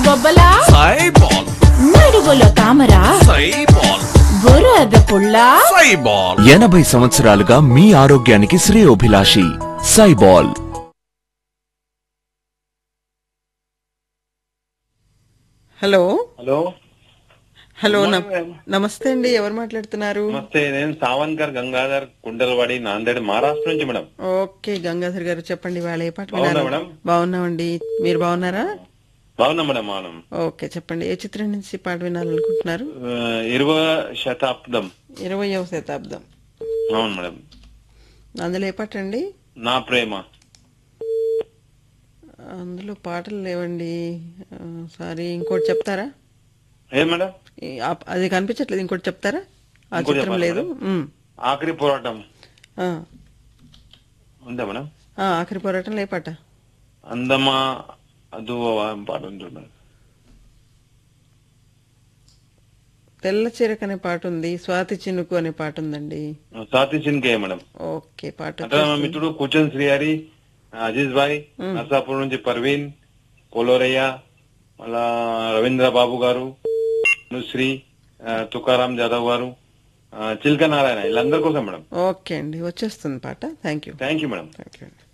బొబ్బలా సైబాల్ నడువులో తామరా సైబాల్ బురద పుల్ల సైబాల్ ఎనభై సంవత్సరాలుగా మీ ఆరోగ్యానికి శ్రేయోభిలాషి సైబాల్ హలో హలో హలో Good నమ- morning, ma'am. నమస్తే అండి ఎవరు మాట్లాడుతున్నారు నమస్తే నేను సావన్కర్ గంగాధర్ కుండలవాడి నాందేడ్ మహారాష్ట్ర నుంచి మేడం ఓకే గంగాధర్ గారు చెప్పండి వాళ్ళ ఏ పాట బాగున్నా వినాలి మేడం? బాగున్నామండి మీరు బాగున్నారా బాగున్నా మేడం మనం ఓకే చెప్పండి ఏ చిత్రం నుంచి పాట వినాలనుకుంటున్నారు ఇరవై శతాబ్దం ఇరవయవ శతాబ్దం అవును మేడం అందులో ఏ పాట అండి నా ప్రేమ అందులో పాటలు లేవండి ఆ, సారీ ఇంకోటి చెప్తారా ఏ మేడం ఈ- ఆ- అది కనిపించట్లేదు ఇంకోటి చెప్తారా ఆ ఇంకోటి చిత్రం చెప్పాలా లేదు మేడం? ఉమ్. ఆఖరి పోరాటం ఆ, ఉందా మేడం ఆ, ఆఖరి పోరాటంలో ఏ పాట అందమా అదు పాట ఉంటుంది మేడం తెల్ల చీరక అనే పాట ఉంది స్వాతి చినుకు అనే పాట ఉందండి సాతి సిన్కే మేడం ఓకే పాట అంటే మా మిత్రుడు కూచన్ శ్రీహరి అజీజ్ భాయ్ నర్సాపూర్ నుంచి పర్వీన్ పోలోరయ్య మళ్ళా రవీంద్ర బాబు గారు అనుశ్రీ ఆ, తుకారాం జాదవ్ గారు ఆ, చిల్క నారాయణ వీళ్ళందరి కోసం మేడం ఓకే అండి వచ్చేస్తుంది పాట thank you thank you madam thank you అండి